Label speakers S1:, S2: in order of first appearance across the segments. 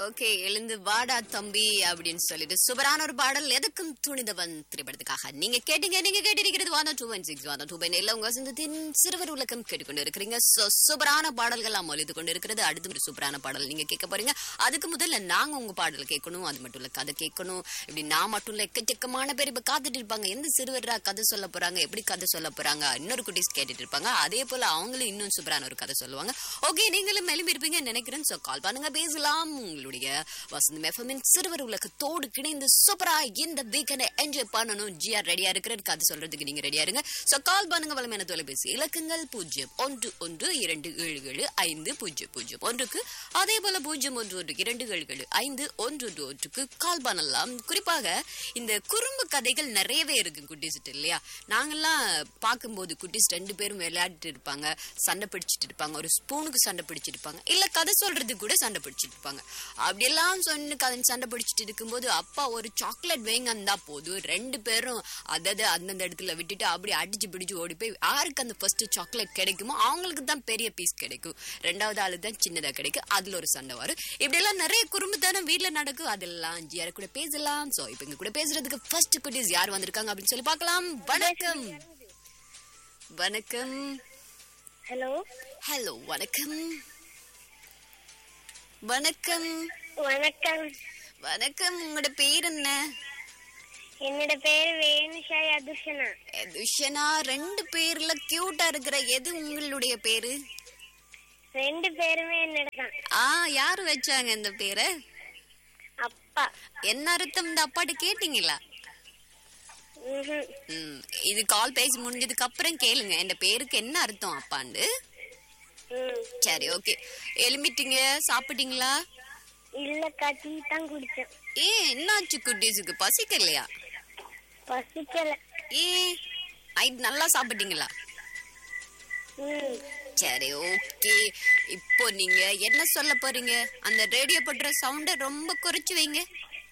S1: Okay எழுந்து வாடா தம்பி அப்படின்னு சொல்லிட்டு சூப்பரான ஒரு பாடல் எதுக்கும் துணிதவன் திரைப்படத்துக்காக நீங்க கேட்டீங்க நீங்க கேட்டிருக்கிறது வாதம் டூ ஒன் சிக்ஸ் வாதம் டூ பை நெல்ல உங்க வசந்தத்தின் சிறுவர் உலகம் கேட்டுக்கொண்டு இருக்கிறீங்க So, சூப்பரான பாடல்கள் எல்லாம் ஒலித்து கொண்டு இருக்கிறது அடுத்து ஒரு சூப்பரான பாடல் நீங்க கேட்க போறீங்க அதுக்கு முதல்ல நாங்க உங்க பாடல் கேட்கணும் அது மட்டும் இல்ல கதை கேட்கணும் இப்படி நான் மட்டும் இல்ல எக்கச்சக்கமான பேர் இப்ப காத்துட்டு இருப்பாங்க எந்த சிறுவரா கதை சொல்ல போறாங்க எப்படி கதை சொல்ல போறாங்க இன்னொரு குட்டீஸ் கேட்டுட்டு இருப்பாங்க அதே போல அவங்களும் இன்னும் சூப்பரான ஒரு கதை சொல்லுவாங்க ஓகே நீங்களும் எழுப்பி இருப்பீங்கன்னு நினைக்கிறேன் சோ கால் பண்ணுங்க பேசலாம் உங்களுடைய வசந்தம் எஃப்எம்மின் சிறுவர் உலகத்தோடு கிணைந்து சூப்பரா இந்த வீக்கெண்டை என்ஜாய் பண்ணணும் ஜிஆர் ரெடியா இருக்கிறது கதை சொல்றதுக்கு நீங்க ரெடியா இருங்க சோ கால் பண்ணுங்க வளமையான தொலைபேசி இலக்கங்கள் பூஜ்ஜியம் ஒன்று ஒன்று இரண்டு ஏழு ஏழு ஐந்து பூஜ்ஜியம் பூஜ்ஜியம் ஒன்றுக்கு அதே போல பூஜ்ஜியம் ஒன்று ஒன்று இரண்டு ஏழு ஏழு ஐந்து ஒன்று ஒன்று ஒன்றுக்கு கால் பண்ணலாம் குறிப்பாக இந்த குறும்பு கதைகள் நிறையவே இருக்கு குட்டீஸ்ட்டு இல்லையா நாங்கெல்லாம் பார்க்கும்போது குட்டீஸ் ரெண்டு பேரும் விளையாடிட்டு இருப்பாங்க சண்டை பிடிச்சிட்டு இருப்பாங்க ஒரு ஸ்பூனுக்கு சண்டை பிடிச்சிட்டு இருப்பாங்க இல்ல கதை சொல்றதுக்கு கூட சண்டை பிடிச்சிட்டு இருப்பாங்க அப்படியெல்லாம் சொன்னு கதை சண்டை பிடிச்சிட்டு இருக்கும்போது அப்பா ஒரு சாக்லேட் வேங்கந்தா போதும் ரெண்டு பேரும் அதது அந்தந்த இடத்துல விட்டுட்டு அப்படி அடிச்சு பிடிச்சு ஓடி போய் யாருக்கு அந்த ஃபர்ஸ்ட் சாக்லேட் கிடைக்குமோ அவங்களுக்கு தான் பெரிய பீஸ் கிடைக்கும் ரெண்டாவது ஆளு தான் சின்னதா கிடைக்கும் அதுல ஒரு சண்டை வரும் இப்படி எல்லாம் நிறைய குறும்புத்தனம் வீட்ல நடக்கும் அதெல்லாம் ஜியார கூட பேசலாம் சோ இப்ப இங்க கூட பேசுறதுக்கு ஃபர்ஸ்ட் குட்டீஸ் யார் வந்திருக்காங்க அப்படின்னு சொல்லி பார்க்கலாம் வணக்கம் வணக்கம்
S2: ஹலோ
S1: ஹலோ வணக்கம் வணக்கம்
S2: வணக்கம்
S1: வணக்கம் உங்களோட பேர் என்ன
S2: என்னோட பேரு வேணுஷாய் அதுஷனா
S1: துஷனா ரெண்டு பேர்ல கியூட்டா இருக்கிற எது உங்களுடைய பேரு
S2: ரெண்டு பேருமே என்னோட தான்
S1: ஆ யாரு வச்சாங்க இந்த பேரை
S2: அப்பா
S1: என்ன அர்த்தம் இந்த அப்பாட்ட கேட்டீங்களா
S2: ம்ஹும்.
S1: ம், இது கால் பேசி முடிஞ்சதுக்கு அப்புறம் கேளுங்க இந்த பேருக்கு என்ன அர்த்தம் அப்பாண்டு
S2: ம்.
S1: சரி ஓகே எலும்பிட்டீங்க சாப்பிட்டீங்களா
S2: இல்லக்கா டீ தான் குடிச்சேன்
S1: ஏ என்னாச்சு குட்டீஸுக்கு பசிக்கலையா
S2: பசிக்கல
S1: ஏ நைட் நல்லா சாப்பிட்டீங்களா
S2: ம்.
S1: சரி ஓகே இப்போ நீங்க என்ன சொல்ல போறீங்க அந்த ரேடியோ பண்ற சவுண்ட ரொம்ப குறைச்சு வைங்க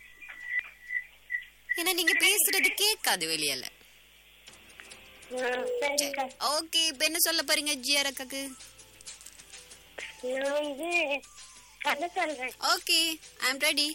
S1: ஏன்னா நீங்க பேசுறது கேட்காது வெளியால
S2: ம், சரிக்கா
S1: ஓகே இப்போ என்ன சொல்ல போறீங்க ஜிஆர் அக்காக்கு
S2: நான் வந்து கதை சொல்றேன்
S1: ஓகே ஐ அம் ரெடி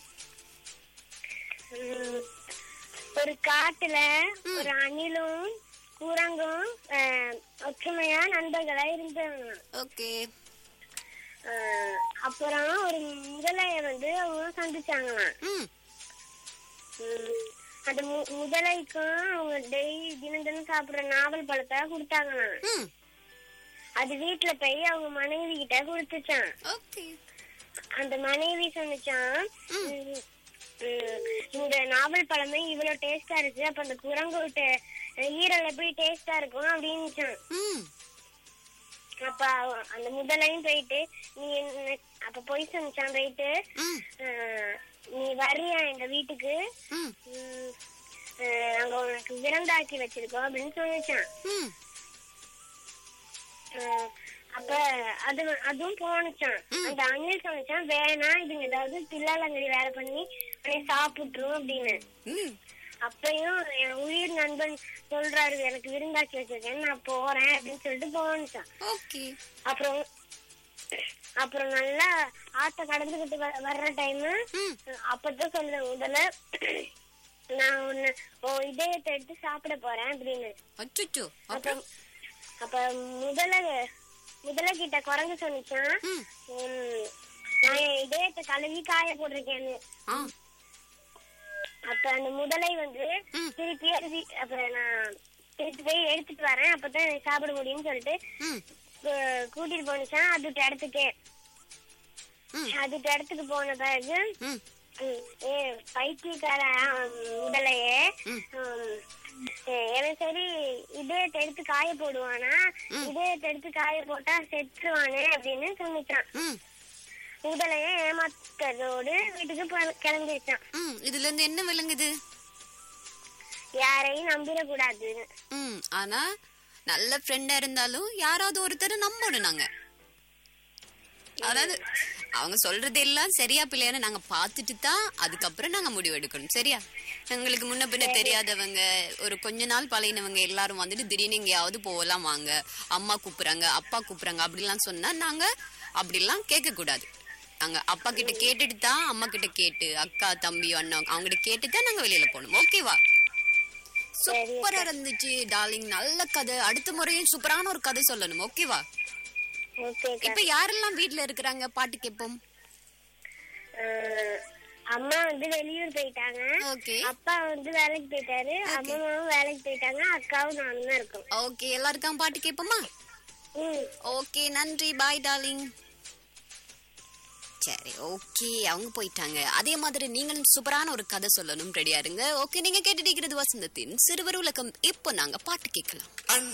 S2: ம். ஒரு காட்டுல ஒரு அணிலும் குரங்கும் அஹ், ஒற்றுமையா நண்பர்களா இருந்தாங்க
S1: ஓகே
S2: அஹ், அப்புறம் ஒரு முதலைய வந்து அவங்க சந்திச்சாங்களாம்
S1: ம்
S2: ம். அந்த மு- முதலைக்கும் அவங்க டெய்லி தினம் தினம் சாப்பிடுற நாவல் பழத்தை கொடுத்தாங்களாம்
S1: ம்
S2: அது வீட்டுல போய் அவங்க மனைவி கிட்ட கொடுத்துச்சான்
S1: ஓகே
S2: அந்த மனைவி சொன்னுச்சான் ம், ம், இந்த நாவல் பழமே இவ்வளவு டேஸ்டா இருக்கு அப்ப அந்த குரங்கு விட்டு ஈரல் எப்படி டேஸ்டா இருக்கும் அப்படின்னுச்சான்
S1: ம்
S2: அப்ப அவ- அந்த முதலையும் போயிட்டு நீ என்ன அப்ப போய் சொன்னிச்சான் போயிட்டு
S1: ம்
S2: அஹ், நீ வர்றியா எங்க வீட்டுக்கு
S1: ம்
S2: ம், அஹ், அங்க உனக்கு விருந்தாக்கி வச்சிருக்கோம் அப்படின்னு சொன்னிச்சான்
S1: ம்
S2: அஹ், அப்ப அது அதுவும் போனுச்சான் அந்த அணில் சொன்னிச்சான் வேணாம் இதுங்க ஏதாவது தில்லாலங்கடி வேலை பண்ணி உடனே சாப்பிட்டுரும் அப்படின்னு
S1: ம்
S2: அப்பயும் என் உயிர் நண்பன் சொல்றாரு எனக்கு விருந்தாக்கி வச்சிருக்கேன் நான் போறேன் அப்படின்னு சொல்லிட்டு போனுச்சான்
S1: ஓகே
S2: அப்புறம் அப்புறம் நல்லா ஆத்த கடந்துகிட்டு வ- வர்ற டைம்
S1: ம்
S2: அப்பதான் சொல்றேன் முதல்ல நான் உன்னை உன் இதயத்தை எடுத்து சாப்பிட போறேன் அப்படின்னு
S1: அச்சுச்சோ
S2: அப்ப
S1: அப்புறம்
S2: அப்ப முதல முதல கிட்ட குரங்கு சொன்னிச்சான்
S1: ம்
S2: உம், நான் என் இதயத்தை கழுவி காய போட்டிருக்கேன்னு
S1: ஆ
S2: அப்ப அந்த முதலை வந்து
S1: ம்.
S2: திருப்பி அரிசி அப்புறம் நான் திருப்பி போய் எடுத்துட்டு வரேன் அப்பதான் எனக்கு சாப்பிட முடியும்னு சொல்லிட்டு
S1: ம்
S2: கு- கூட்டிட்டு போனுச்சான் அதுட்ட இடத்துக்கு
S1: ம்.
S2: அதுட்ட இடத்துக்கு போன பிறகு
S1: ம்
S2: ம், ஏ பைத்தியக்கார ஆம், முதலையே
S1: ம்.
S2: ம், ஏ, எனக்கு சரி இதயத்தை எடுத்து காய போடுவானா இதயத்தை எடுத்து காய போட்டா செத்துருவானே அப்படின்னு சொன்னிச்சான்
S1: ம்
S2: முதலைய ஏமாத்ததோடு வீட்டுக்கு போ- கிளம்பிச்சான்
S1: ம் இதுல இருந்து என்ன விளங்குது
S2: யாரையும் நம்பிடக்கூடாதுன்னு
S1: ம் ஆனா நல்ல ஃப்ரெண்டா இருந்தாலும் யாராவது ஒருத்தர் நம்பணும் நாங்க அதாவது அவங்க சொல்றது எல்லாம் சரியா பிள்ளையான்னு நாங்க பார்த்துட்டு தான் அதுக்கப்புறம் நாங்க முடிவு எடுக்கணும் சரியா எங்களுக்கு முன்ன பின்ன தெரியாதவங்க ஒரு கொஞ்ச நாள் பழகினவங்க எல்லாரும் வந்துட்டு திடீர்னு எங்கேயாவது போகலாம் வாங்க அம்மா கூப்பிடுறாங்க அப்பா கூப்பிடுறாங்க அப்படிலாம் சொன்னா நாங்க அப்படிலாம் கேட்க கூடாது அங்க அப்பா கிட்ட கேட்டுட்டு தான் அம்மா கிட்ட கேட்டு அக்கா தம்பி அண்ணா அவங்க கிட்ட கேட்டு தான் நாங்க வெளியில போகணும் ஓகேவா சூப்பரா இருந்துச்சு டார்லிங் நல்ல கதை அடுத்த முறையும் சூப்பரான ஒரு கதை சொல்லணும் ஓகேவா
S2: ஓகே
S1: இப்ப யாரெல்லாம் வீட்ல இருக்கிறாங்க பாட்டு கேட்போம்
S2: அம்மா வந்து வெளியூர் போயிட்டாங்க
S1: ஓகே
S2: அப்பா வந்து வேலைக்கு போயிட்டாரு அம்மாவும் வேலைக்கு போயிட்டாங்க அக்காவும் நானும் தான் இருக்கோம்
S1: ஓகே எல்லாருக்கும் பாட்டு கேட்போமா
S2: ம்
S1: ஓகே நன்றி பாய் டார்லிங் சரி ஓகே அவங்க போயிட்டாங்க அதே மாதிரி நீங்களும் சூப்பரான ஒரு கதை சொல்லணும் ரெடியா இருங்க ஓகே நீங்க கேட்டுட்டு இருக்கிறது வசந்தத்தின் சிறுவர் உலகம் இப்போ நாங்க பாட்டு கேட்கலாம்